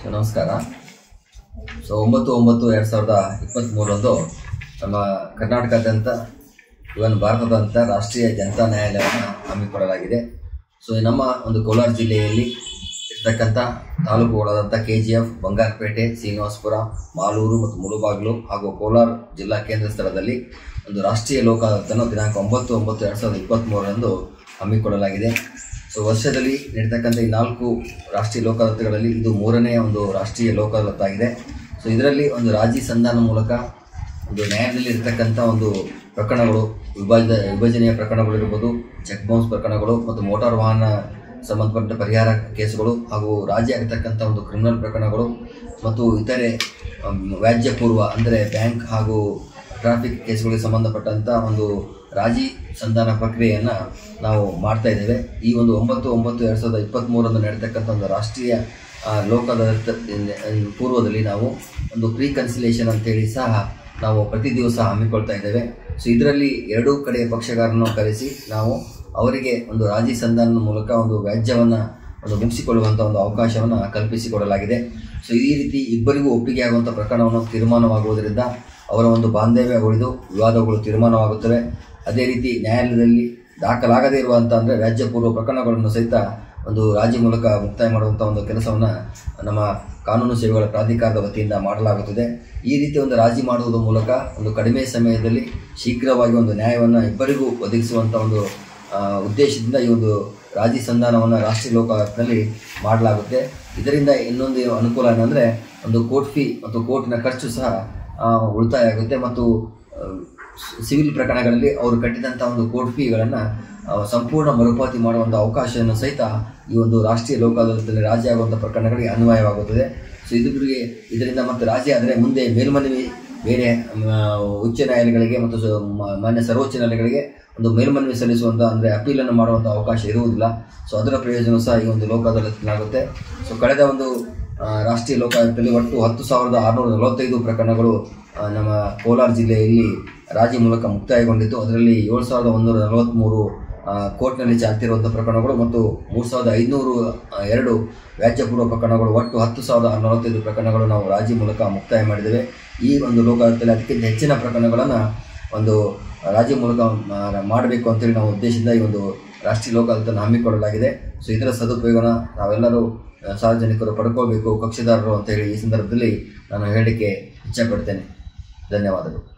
so ನಮಸ್ಕಾರ so ಒಂಬತ್ತು ಒಂಬತ್ತು ಎರಡು ಸಾವಿರದ ಇಪ್ಪತ್ತ್ಮೂರರಂದು ನಮ್ಮ ಕರ್ನಾಟಕದಾದ್ಯಂತ ಇವನ್ ಭಾರತದಾದ್ಯಂತ ರಾಷ್ಟ್ರೀಯ ಜನತಾ ನ್ಯಾಯಾಲಯವನ್ನು ಹಮ್ಮಿಕೊಳ್ಳಲಾಗಿದೆ ಸೊ ಈ ನಮ್ಮ ಒಂದು ಕೋಲಾರ ಜಿಲ್ಲೆಯಲ್ಲಿ ಇರ್ತಕ್ಕಂಥ ತಾಲೂಕುಗಳಾದಂಥ K G F Bangarapete Srinivaspur Malur ಮತ್ತು ಮುಳುಬಾಗಿಲು ಹಾಗೂ ಕೋಲಾರ ಜಿಲ್ಲಾ ಕೇಂದ್ರ ಸ್ಥಳದಲ್ಲಿ ಒಂದು ರಾಷ್ಟ್ರೀಯ ಲೋಕ ಅದಾಲತನ್ನು ದಿನಾಂಕ ಒಂಬತ್ತು ಒಂಬತ್ತು ಎರಡು ಸಾವಿರದ ಇಪ್ಪತ್ತ್ಮೂರರಂದು ಹಮ್ಮಿಕೊಳ್ಳಲಾಗಿದೆ ಸೊ ವರ್ಷದಲ್ಲಿ ನಡೀತಕ್ಕಂಥ ಈ ನಾಲ್ಕು ರಾಷ್ಟ್ರೀಯ ಲೋಕ ಅದಾಲತ್ಗಳಲ್ಲಿ ಇದು ಮೂರನೇ ಒಂದು ರಾಷ್ಟ್ರೀಯ ಲೋಕ ಅದಾಲತ್ತಾಗಿದೆ ಸೊ ಇದರಲ್ಲಿ ಒಂದು ರಾಜಿ ಸಂಧಾನ ಮೂಲಕ ಒಂದು ನ್ಯಾಯಾಲಯದಲ್ಲಿ ಇರ್ತಕ್ಕಂಥ ಒಂದು ಪ್ರಕರಣಗಳು ವಿಭಾಜ ವಿಭಜನೆಯ ಪ್ರಕರಣಗಳಿರ್ಬೋದು ಚೆಕ್ ಬೌನ್ಸ್ ಪ್ರಕರಣಗಳು ಮತ್ತು ಮೋಟಾರ್ ವಾಹನ ಸಂಬಂಧಪಟ್ಟ ಪರಿಹಾರ ಕೇಸುಗಳು ಹಾಗೂ ರಾಜಿ ಆಗಿರ್ತಕ್ಕಂಥ ಒಂದು ಕ್ರಿಮಿನಲ್ ಪ್ರಕರಣಗಳು ಮತ್ತು ಇತರೆ ಅಮ್, ವ್ಯಾಜ್ಯಪೂರ್ವ ಅಂದರೆ ಬ್ಯಾಂಕ್ ಹಾಗೂ ಟ್ರಾಫಿಕ್ ಕೇಸ್ಗಳಿಗೆ ಸಂಬಂಧಪಟ್ಟಂಥ ಒಂದು ರಾಜಿ ಸಂಧಾನ ಪ್ರಕ್ರಿಯೆಯನ್ನು ನಾವು ಮಾಡ್ತಾ ಇದ್ದೇವೆ ಈ ಒಂದು ಒಂಬತ್ತು ಒಂಬತ್ತು ಎರಡು ಸಾವಿರದ ಇಪ್ಪತ್ತ್ಮೂರರಂದು ನಡೀತಕ್ಕಂಥ ಒಂದು ರಾಷ್ಟ್ರೀಯ ಆ, ಲೋಕ ಅದಾಲತ್ ಇನ್- ಇನ್ ಪೂರ್ವದಲ್ಲಿ ನಾವು ಒಂದು ಪ್ರೀ ಕನ್ಸಿಲೇಷನ್ ಅಂತೇಳಿ ಸಹ ನಾವು ಪ್ರತಿ ದಿವಸ ಹಮ್ಮಿಕೊಳ್ತಾ ಇದ್ದೇವೆ ಸೊ ಇದರಲ್ಲಿ ಎರಡೂ ಕಡೆಯ ಪಕ್ಷಗಾರರನ್ನು ಕರೆಸಿ ನಾವು ಅವರಿಗೆ ಒಂದು ರಾಜಿ ಸಂಧಾನದ ಮೂಲಕ ಒಂದು ವ್ಯಾಜ್ಯವನ್ನು ಒಂದು ಮುಗಿಸಿಕೊಳ್ಳುವಂಥ ಒಂದು ಅವಕಾಶವನ್ನು ಕಲ್ಪಿಸಿಕೊಡಲಾಗಿದೆ ಸೊ ಈ ರೀತಿ ಇಬ್ಬರಿಗೂ ಒಪ್ಪಿಗೆ ಆಗುವಂಥ ಪ್ರಕರಣವನ್ನು ತೀರ್ಮಾನವಾಗುವುದರಿಂದ ಅವರ ಒಂದು ಬಾಂಧವ್ಯ ಉಳಿದು ವಿವಾದಗಳು ತೀರ್ಮಾನವಾಗುತ್ತವೆ ಅದೇ ರೀತಿ ನ್ಯಾಯಾಲಯದಲ್ಲಿ ದಾಖಲಾಗದೇ ಇರುವಂಥ ಅಂದರೆ ವ್ಯಾಜ್ಯಪೂರ್ವ ಪ್ರಕರಣಗಳನ್ನು ಸಹಿತ ಒಂದು ರಾಜಿ ಮೂಲಕ ಮುಕ್ತಾಯ ಮಾಡುವಂಥ ಒಂದು ಕೆಲಸವನ್ನು ನಮ್ಮ ಕಾನೂನು ಸೇವೆಗಳ ಪ್ರಾಧಿಕಾರದ ವತಿಯಿಂದ ಮಾಡಲಾಗುತ್ತದೆ ಈ ರೀತಿ ಒಂದು ರಾಜಿ ಮಾಡುವುದರ ಮೂಲಕ ಒಂದು ಕಡಿಮೆ ಸಮಯದಲ್ಲಿ ಶೀಘ್ರವಾಗಿ ಒಂದು ನ್ಯಾಯವನ್ನು ಇಬ್ಬರಿಗೂ ಒದಗಿಸುವಂಥ ಒಂದು ಆ, ಉದ್ದೇಶದಿಂದ ಈ ಒಂದು ರಾಜಿ ಸಂಧಾನವನ್ನು ರಾಷ್ಟ್ರೀಯ ಲೋಕಾಯುಕ್ತದಲ್ಲಿ ಮಾಡಲಾಗುತ್ತೆ ಇದರಿಂದ ಇನ್ನೊಂದು ಏನು ಅನುಕೂಲ ಏನಂದರೆ ಒಂದು ಕೋರ್ಟ್ ಫೀ ಮತ್ತು ಕೋರ್ಟಿನ ಖರ್ಚು ಸಹ ಆ, ಉಳಿತಾಯ ಆಗುತ್ತೆ ಮತ್ತು ಆ, ಸಿವಿಲ್ ಪ್ರಕರಣಗಳಲ್ಲಿ ಅವರು ಕಟ್ಟಿದಂಥ ಒಂದು ಕೋರ್ಟ್ ಫೀಗಳನ್ನು ಸಂಪೂರ್ಣ ಮರುಪಾವತಿ ಮಾಡುವಂಥ ಅವಕಾಶವನ್ನು ಸಹಿತ ಈ ಒಂದು ರಾಷ್ಟ್ರೀಯ ಲೋಕ ಅದಾಲತ್ನಲ್ಲಿ ರಾಜಿ ಆಗುವಂಥ ಪ್ರಕರಣಗಳಿಗೆ ಅನ್ವಯವಾಗುತ್ತದೆ ಸೊ ಇದರಿಗೆ ಇದರಿಂದ ಮತ್ತೆ ರಾಜಿ ಆದರೆ ಮುಂದೆ ಮೇಲ್ಮನವಿ ಬೇರೆ ಮ, ಉಚ್ಚ ನ್ಯಾಯಾಲಯಗಳಿಗೆ ಮತ್ತು ಸ- ಮ- ಮಾನ್ಯ ಸರ್ವೋಚ್ಚ ನ್ಯಾಯಾಲಯಗಳಿಗೆ ಒಂದು ಮೇಲ್ಮನವಿ ಸಲ್ಲಿಸುವಂಥ ಅಂದರೆ ಅಪೀಲನ್ನು ಮಾಡುವಂಥ ಅವಕಾಶ ಇರುವುದಿಲ್ಲ ಸೊ ಅದರ ಪ್ರಯೋಜನ ಸಹ ಈ ಒಂದು ಲೋಕ ಅದಾಲತ್ನಾಗುತ್ತೆ ಸೊ ಕಳೆದ ಒಂದು ಆ, ರಾಷ್ಟ್ರೀಯ ಲೋಕಾಯುಕ್ತದಲ್ಲಿ ಒಟ್ಟು ಹತ್ತು ಸಾವಿರದ ಆರುನೂರ ನಲವತ್ತೈದು ಪ್ರಕರಣಗಳು ಆ, ನಮ್ಮ ಕೋಲಾರ ಜಿಲ್ಲೆಯಲ್ಲಿ ರಾಜಿ ಮೂಲಕ ಮುಕ್ತಾಯಗೊಂಡಿದ್ದು ಅದರಲ್ಲಿ ಏಳು ಸಾವಿರದ ಒಂದೂರ ನಲವತ್ತ್ಮೂರು ಆ, ಕೋರ್ಟ್ನಲ್ಲಿ ಚಾಲ್ತಿರುವಂಥ ಪ್ರಕರಣಗಳು ಮತ್ತು ಮೂರು ಸಾವಿರದ ಐದುನೂರು ಆ, ಎರಡು ವ್ಯಾಜ್ಯಪೂರ್ವ ಪ್ರಕರಣಗಳು ಒಟ್ಟು ಹತ್ತು ಸಾವಿರದ ಆರುನೂರ ನಲವತ್ತೈದು ಪ್ರಕರಣಗಳು ನಾವು ರಾಜಿ ಮೂಲಕ ಮುಕ್ತಾಯ ಮಾಡಿದ್ದೇವೆ ಈ ಒಂದು ಲೋಕಾಯುಕ್ತದಲ್ಲಿ ಅದಕ್ಕಿಂತ ಹೆಚ್ಚಿನ ಪ್ರಕರಣಗಳನ್ನು ಒಂದು ರಾಜ್ಯ ಮೂಲಕ ಮಾ- ಮಾಡಬೇಕು ಅಂತೇಳಿ ನಾವು ಉದ್ದೇಶದಿಂದ ಈ ಒಂದು ರಾಷ್ಟ್ರೀಯ ಲೋಕಾಯುಕ್ತವನ್ನು ಹಮ್ಮಿಕೊಳ್ಳಲಾಗಿದೆ ಸೊ ಇದರ ಸದುಪಯೋಗನ ನಾವೆಲ್ಲರೂ ಆ, ಸಾರ್ವಜನಿಕರು ಪಡ್ಕೊಳ್ಬೇಕು ಕಕ್ಷಿದಾರರು ಅಂತೇಳಿ ಈ ಸಂದರ್ಭದಲ್ಲಿ ನಾನು ಹೇಳಲಿಕ್ಕೆ ಇಚ್ಛೆಪಡ್ತೇನೆ ಧನ್ಯವಾದಗಳು